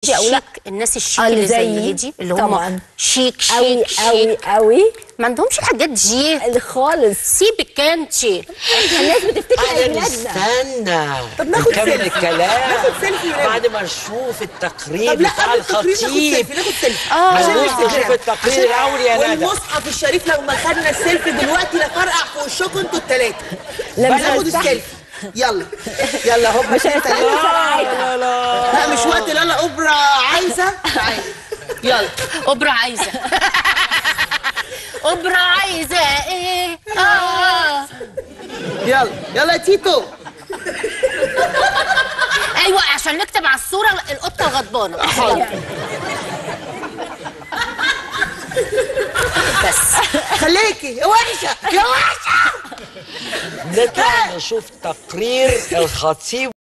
هادي او لا الشيك الناس الشيك آه، اللي زي زيي. هدي اللي هم طبعاً. شيك شيك قوي شيك قوي قوي ما عندهمش الحاجات دي خالص سيبك انت الناس بتفتكر عيد احنا ميلادنا نستنى طب ناخد نكمل سيلفي. الكلام ناخد سيلفي ونرجع. بعد ما نشوف التقرير طب لا بتاع قبل التقرير ناخد الخطيب سيلفي ناخد سيلفي آه. عشان عايزين الانستجرام. نشوف التقرير عشان- الأول يا ندى. والمصحف الشريف لما خدنا السيلفي دلوقتي لفرقع في وشكم انتوا الثلاثه لا، مش ناخد هنستحمل. السيلفي يلا يلا هوب مش هنستحمل لا لا لا لا مش وقت لا لا اوبرا عايزه تعالي يلا اوبرا عايزه اوبرا عايزه ايه اه يلا يلا يا تيتو ايوه عشان نكتب على الصوره القطه الغضبانه حاضر بس خليكي يا وحشه يا وحشه نطلع نشوف تقرير الخطيب